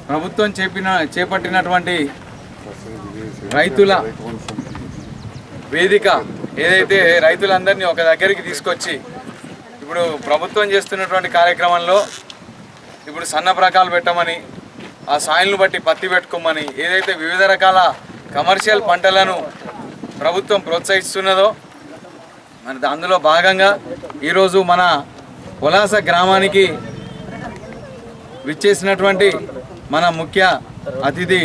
ప్రభుత్వం చేపిన చేపట్టినటువంటి రైతుల వేదిక ఏదైతే రైతులందరినీ ఒక దగ్గరికి తీసుకొచ్చి ఇప్పుడు ప్రభుత్వం చేస్తున్నటువంటి కార్యక్రమంలో ఇప్పుడు సన్న రకాలు పెట్టమని ఆ సాయిల్ను బట్టి పత్తి పెట్టుకోమని ఏదైతే వివిధ రకాల కమర్షియల్ పంటలను ప్రభుత్వం ప్రోత్సహిస్తున్నదో మరి అందులో భాగంగా ఈరోజు మన పొలాస గ్రామానికి విచ్చేసినటువంటి మన ముఖ్య అతిథి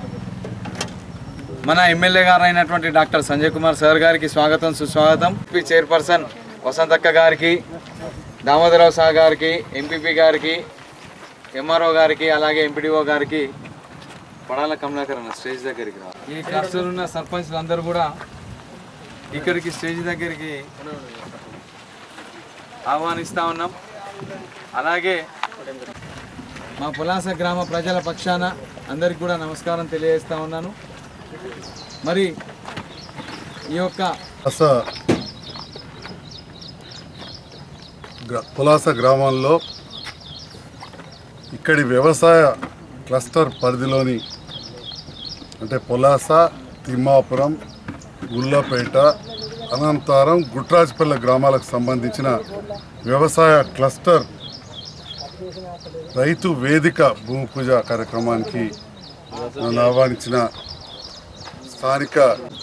మన ఎమ్మెల్యే గారు అయినటువంటి డాక్టర్ సంజయ్ కుమార్ సార్ గారికి స్వాగతం సుస్వాగతం ఎంపీ చైర్పర్సన్ వసంతక్క గారికి దామోదరరావు సార్ గారికి ఎంపీపీ గారికి ఎంఆర్ఓ గారికి అలాగే ఎంపీడీఓ గారికి పడాల కమలాకర్ అన్న స్టేజ్ దగ్గరికి రా ఈ క్లస్టర్ ఉన్న సర్పంచ్లు అందరూ కూడా ఇక్కడికి స్టేజ్ దగ్గరికి ఆహ్వానిస్తూ ఉన్నాం అలాగే మా పులాస గ్రామ ప్రజల పక్షాన అందరికి కూడా నమస్కారం తెలియజేస్తా ఉన్నాను మరి ఈ యొక్క పులాస గ్రా- పులాస గ్రామంలో ఇక్కడి వ్యవసాయ క్లస్టర్ పరిధిలోని అంటే పులాస తిమ్మాపురం గుల్లపేట అనంతరం గుట్రాజపల్లె గ్రామాలకు సంబంధించిన వ్యవసాయ క్లస్టర్ రైతు వేదిక భూమి పూజ కార్యక్రమానికి నన్ను ఆహ్వానించిన స్థానిక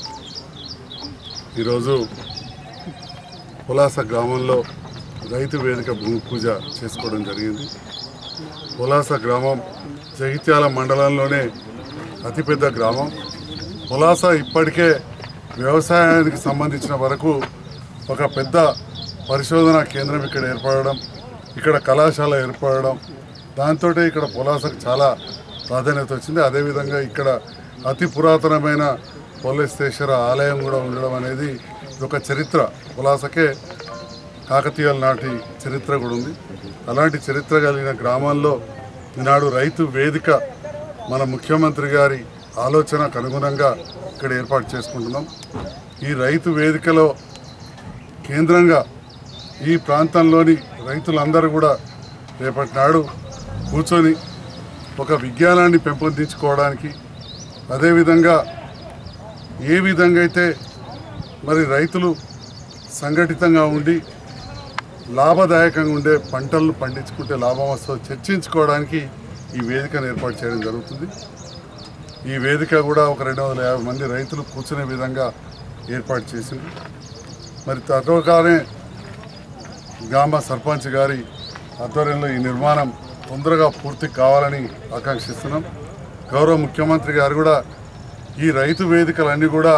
ఈరోజు పులాస గ్రామంలో రైతు వేదిక భూమి పూజ చేసుకోవడం జరిగింది పులాస గ్రామం జగిత్యాల మండలంలోనే అతిపెద్ద గ్రామం పులాస ఇప్పటికే వ్యవసాయానికి సంబంధించిన వరకు ఒక పెద్ద పరిశోధనా కేంద్రం ఇక్కడ ఏర్పడడం ఇక్కడ కళాశాల ఏర్పడడం దాంతో ఇక్కడ పులాసకు చాలా ప్రాధాన్యత వచ్చింది అదేవిధంగా ఇక్కడ అతి పురాతనమైన పొల్లెస్తేశ్వర ఆలయం కూడా ఉండడం అనేది ఒక చరిత్ర పులాసకే కాకతీయుల నాటి చరిత్ర కూడా ఉంది అలాంటి చరిత్ర కలిగిన గ్రామాల్లో ఈనాడు రైతు వేదిక మన ముఖ్యమంత్రి గారి ఆలోచనకు అనుగుణంగా ఇక్కడ ఏర్పాటు చేసుకుంటున్నాం ఈ రైతు వేదికలో కేంద్రంగా ఈ ప్రాంతంలోని రైతులందరూ కూడా రేపటి నాడు కూర్చొని ఒక విజ్ఞానాన్ని పెంపొందించుకోవడానికి అదేవిధంగా ఏ విధంగా అయితే మరి రైతులు సంఘటితంగా ఉండి లాభదాయకంగా ఉండే పంటలను పండించుకుంటే లాభం వస్తుందో చర్చించుకోవడానికి ఈ వేదికను ఏర్పాటు చేయడం జరుగుతుంది ఈ వేదిక కూడా ఒక రెండు వందల యాభై మంది రైతులు కూర్చునే విధంగా ఏర్పాటు చేసింది మరి తరువానే గ్రామ సర్పంచ్ గారి ఆధ్వర్యంలో ఈ నిర్మాణం తొందరగా పూర్తి కావాలని ఆకాంక్షిస్తున్నాం గౌరవ ముఖ్యమంత్రి గారు కూడా ఈ రైతు వేదికలన్నీ కూడా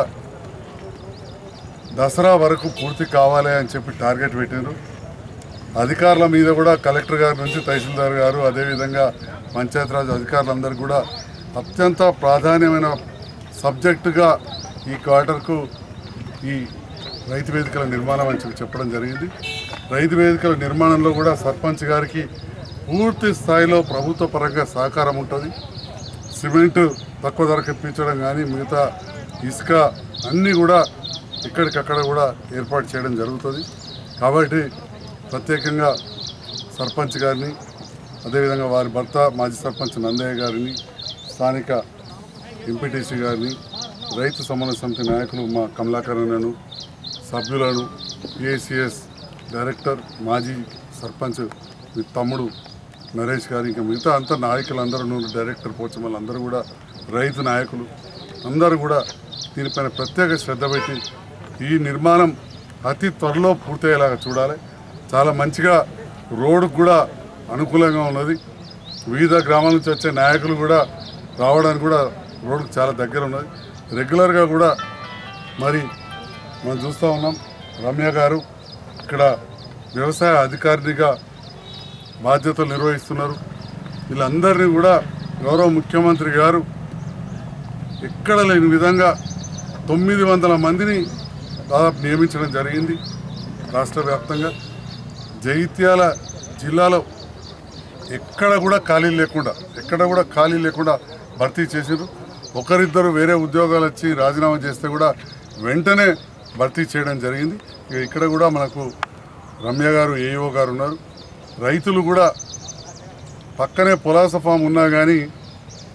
దసరా వరకు పూర్తి కావాలి అని చెప్పి టార్గెట్ పెట్టారు అధికారుల మీద కూడా కలెక్టర్ గారి నుంచి తహసీల్దార్ గారు అదేవిధంగా పంచాయతీరాజ్ అధికారులందరూ కూడా అత్యంత ప్రాధాన్యమైన సబ్జెక్టుగా ఈ క్వార్టర్కు ఈ రైతు వేదికల నిర్మాణం అని చెప్పి చెప్పడం జరిగింది రైతు వేదికల నిర్మాణంలో కూడా సర్పంచ్ గారికి పూర్తి స్థాయిలో ప్రభుత్వ పరంగా సహకారం ఉంటుంది సిమెంట్ తక్కువ ధరకు ఇప్పించడం కానీ మిగతా ఇసుక అన్నీ కూడా ఇక్కడికక్కడ కూడా ఏర్పాటు చేయడం జరుగుతుంది కాబట్టి ప్రత్యేకంగా సర్పంచ్ గారిని అదేవిధంగా వారి భర్త మాజీ సర్పంచ్ నందయ్య గారిని స్థానిక ఎంపీటీసీ గారిని రైతు సమన్వయ సమితి నాయకులు మా కమలాకరణను సభ్యులను పిఏసిఎస్ డైరెక్టర్ మాజీ సర్పంచ్ మీ తమ్ముడు నరేష్ గారు ఇంకా మిగతా అంతా నాయకులందరూ నూరు డైరెక్టర్ పోచమల్ అందరూ కూడా రైతు నాయకులు అందరూ కూడా దీనిపైన ప్రత్యేక శ్రద్ధ పెట్టి ఈ నిర్మాణం అతి త్వరలో పూర్తయ్యేలాగా చూడాలి చాలా మంచిగా రోడ్డు కూడా అనుకూలంగా ఉన్నది వివిధ గ్రామాల నుంచి వచ్చే నాయకులు కూడా రావడానికి కూడా రోడ్డుకు చాలా దగ్గర ఉన్నది రెగ్యులర్గా కూడా మరి మనం చూస్తూ ఉన్నాం రమ్య గారు ఇక్కడ వ్యవసాయ అధికారినిగా బాధ్యతలు నిర్వహిస్తున్నారు వీళ్ళందరినీ కూడా గౌరవ ముఖ్యమంత్రి గారు ఎక్కడ లేని విధంగా తొమ్మిది వందల మందిని దాదాపు నియమించడం జరిగింది రాష్ట్ర వ్యాప్తంగా జగిత్యాల జిల్లాలో ఎక్కడ కూడా ఖాళీ లేకుండా ఎక్కడ కూడా ఖాళీ లేకుండా భర్తీ చేసారు ఒకరిద్దరు వేరే ఉద్యోగాలు వచ్చి రాజీనామా చేస్తే కూడా వెంటనే భర్తీ చేయడం జరిగింది ఇక ఇక్కడ కూడా మనకు రమ్య గారు ఏఈఓ గారు ఉన్నారు రైతులు కూడా పక్కనే పొలాస ఫామ్ ఉన్నా కానీ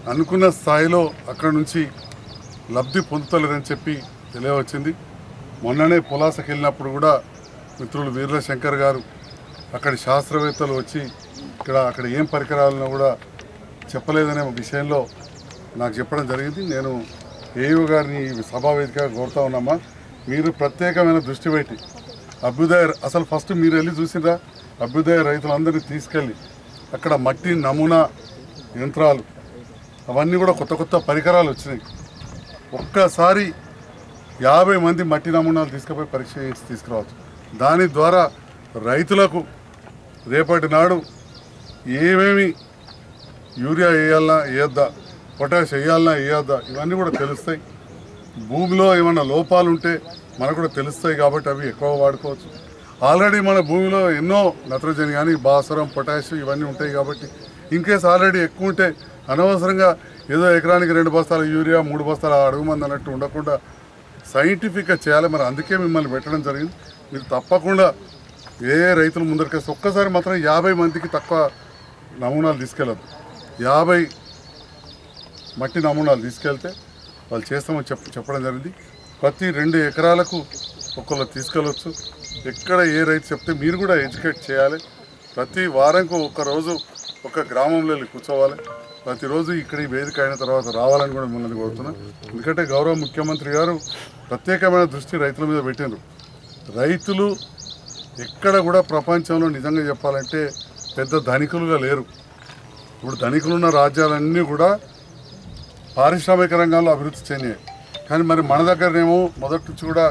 అనుకున్న స్థాయిలో అక్కడ నుంచి లబ్ధి పొందుతలేదని చెప్పి తెలియవచ్చింది మొన్ననే పులాసకి వెళ్ళినప్పుడు కూడా మిత్రులు వీర్ల శంకర్ గారు అక్కడి శాస్త్రవేత్తలు వచ్చి ఇక్కడ అక్కడ ఏం పరికరాలను కూడా చెప్పలేదనే విషయంలో నాకు చెప్పడం జరిగింది నేను ఏయూ గారిని ఈ సభా వేదికగా కోరుతా ఉన్నామా మీరు ప్రత్యేకమైన దృష్టి పెట్టి అభ్యుదయ అసలు ఫస్ట్ మీరు వెళ్ళి చూసిరా అభ్యుదయ రైతులందరినీ తీసుకెళ్ళి అక్కడ మట్టి నమూనా యంత్రాలు అవన్నీ కూడా కొత్త కొత్త పరికరాలు వచ్చినాయి ఒక్కసారి యాభై మంది మట్టి నమూనాలు తీసుకుపోయి పరీక్ష చేసి తీసుకురావచ్చు దాని ద్వారా రైతులకు రేపటి నాడు ఏమేమి యూరియా వేయాలన్నా వేయొద్దా పొటాష్ వేయాలన్నా వేయొద్దా ఇవన్నీ కూడా తెలుస్తాయి భూమిలో ఏమైనా లోపాలు ఉంటే మనకు కూడా తెలుస్తాయి కాబట్టి అవి ఎక్కువ వాడుకోవచ్చు ఆల్రెడీ మన భూమిలో ఎన్నో నత్రజని కానీ భాస్వరం పొటాష్ ఇవన్నీ ఉంటాయి కాబట్టి ఇన్ కేస్ ఆల్రెడీ ఎక్కువ ఉంటే అనవసరంగా ఏదో ఎకరానికి రెండు బస్తాల యూరియా మూడు బస్తాల అడుగుమంది అన్నట్టు ఉండకుండా సైంటిఫిక్గా చేయాలి మరి అందుకే మిమ్మల్ని పెట్టడం జరిగింది మీరు తప్పకుండా ఏ రైతులు ముందరికి వస్తే ఒక్కసారి మాత్రం యాభై మందికి తక్కువ నమూనాలు తీసుకెళ్ళద్దు యాభై మట్టి నమూనాలు తీసుకెళ్తే వాళ్ళు చేస్తామని చెప్ చెప్పడం జరిగింది ప్రతి రెండు ఎకరాలకు ఒక్కళ్ళు తీసుకెళ్ళవచ్చు ఎక్కడ ఏ రైతు చెప్తే మీరు కూడా ఎడ్యుకేట్ చేయాలి ప్రతి వారంకు ఒక్క రోజు ఒక గ్రామంలో వెళ్ళి కూర్చోవాలి ప్రతిరోజు ఇక్కడ ఈ వేదిక అయిన తర్వాత రావాలని కూడా మిమ్మల్ని కోరుతున్నాను ఎందుకంటే గౌరవ ముఖ్యమంత్రి గారు ప్రత్యేకమైన దృష్టి రైతుల మీద పెట్టినారు రైతులు ఎక్కడ కూడా ప్రపంచంలో నిజంగా చెప్పాలంటే పెద్ద ధనికులుగా లేరు ఇప్పుడు ధనికులున్న రాజ్యాలన్నీ కూడా పారిశ్రామిక రంగంలో అభివృద్ధి చెందాయి కానీ మరి మన దగ్గరనేమో మొదటి నుంచి కూడా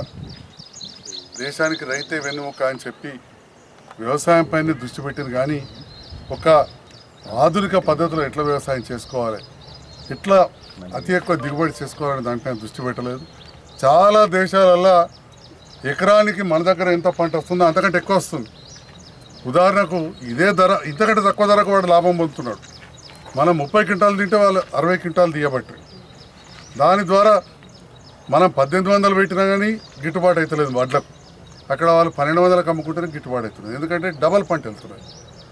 దేశానికి రైతే వెన్నుముక అని చెప్పి వ్యవసాయం పైన దృష్టి పెట్టింది కానీ ఒక ఆధునిక పద్ధతిలో ఎట్లా వ్యవసాయం చేసుకోవాలి ఎట్లా అతి ఎక్కువ దిగుబడి చేసుకోవాలని దానిపైన దృష్టి పెట్టలేదు చాలా దేశాలల్లో ఎకరానికి మన దగ్గర ఎంత పంట వస్తుందో అంతకంటే ఎక్కువ వస్తుంది ఉదాహరణకు ఇదే ధర ఇంతకంటే తక్కువ ధరకు వాడు లాభం పొందుతున్నాడు మనం ముప్పై క్వింటాలు తింటే వాళ్ళు అరవై క్వింటాలు తీయబట్టి దాని ద్వారా మనం పద్దెనిమిది వందలు పెట్టినా కానీ గిట్టుబాటు అవుతలేదు వడ్లకు అక్కడ వాళ్ళు పన్నెండు వందలకు అమ్ముకుంటేనే గిట్టుబాటు అవుతుంది ఎందుకంటే డబల్ పంట వెళ్తున్నాయి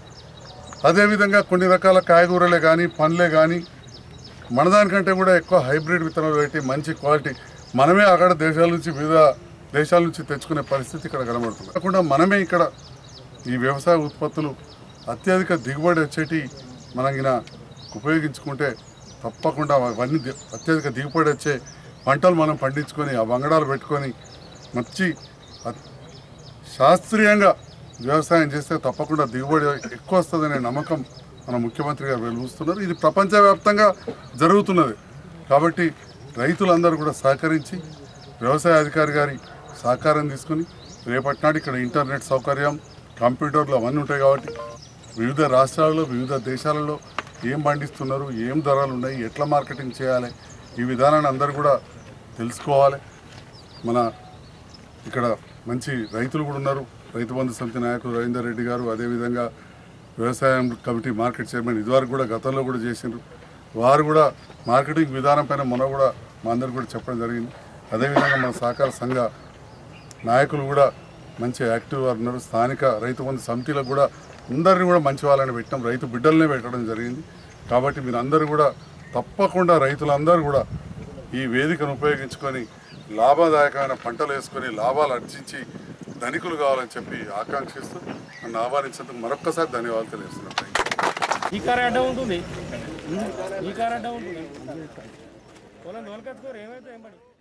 అదేవిధంగా కొన్ని రకాల కాయగూరలే కానీ పండ్లే కానీ మన దానికంటే కూడా ఎక్కువ హైబ్రిడ్ విత్తనాలు పెట్టి మంచి క్వాలిటీ మనమే అక్కడ దేశాల నుంచి వివిధ దేశాల నుంచి తెచ్చుకునే పరిస్థితి ఇక్కడ కనబడుతుంది కాకుండా మనమే ఇక్కడ ఈ వ్యవసాయ ఉత్పత్తులు అత్యధిక దిగుబడి వచ్చేటి మనం గిన ఉపయోగించుకుంటే తప్పకుండా అవన్నీ ది- అత్యధిక దిగుబడి వచ్చే పంటలు మనం పండించుకొని ఆ వంగడాలు పెట్టుకొని మంచి అత్- శాస్త్రీయంగా వ్యవసాయం చేస్తే తప్పకుండా దిగుబడి ఎక్కువ వస్తుందనే నమ్మకం మన ముఖ్యమంత్రి గారు వెలుగుస్తున్నారు ఇది ప్రపంచవ్యాప్తంగా జరుగుతున్నది కాబట్టి రైతులందరూ కూడా సహకరించి వ్యవసాయ అధికారి గారి సహకారం తీసుకుని రేపటి నాడు ఇక్కడ ఇంటర్నెట్ సౌకర్యం కంప్యూటర్లు అవన్నీ ఉంటాయి కాబట్టి వివిధ రాష్ట్రాలలో వివిధ దేశాలలో ఏం పండిస్తున్నారు ఏం ధరలు ఉన్నాయి ఎట్లా మార్కెటింగ్ చేయాలి ఈ విధానాన్ని అందరూ కూడా తెలుసుకోవాలి మన ఇక్కడ మంచి రైతులు కూడా ఉన్నారు రైతు బంధు సమితి నాయకులు రవీందర్ రెడ్డి గారు అదేవిధంగా వ్యవసాయం కమిటీ మార్కెట్ చైర్మన్ ఇదివరకు కూడా గతంలో కూడా చేసిండ్రు వారు కూడా మార్కెటింగ్ విధానం పైన మొన్న కూడా మా అందరికి కూడా చెప్పడం జరిగింది అదేవిధంగా మన సహకార సంఘ నాయకులు కూడా మంచి యాక్టివ్గా ఉన్నారు స్థానిక రైతు బంధు సమితిలకు కూడా అందరిని కూడా మంచి వాళ్ళని పెట్టాం రైతు బిడ్డలనే పెట్టడం జరిగింది కాబట్టి మీరు అందరూ కూడా తప్పకుండా రైతులందరూ కూడా ఈ వేదికను ఉపయోగించుకొని లాభదాయకమైన పంటలు వేసుకొని లాభాలు ఆర్జించి ధనికులు కావాలని చెప్పి ఆకాంక్షిస్తూ నన్ను ఆహ్వానించేందుకు మరొక్కసారి ధన్యవాదాలు తెలియజేస్తున్నాను థ్యాంక్ యూ ఈ కార్ అడ్డం ఉంటుంది ఈ కార్ అడ్డం ఉంటుంది పొలం తోలుకొచ్చుకోరు ఏమైతే ఏం పని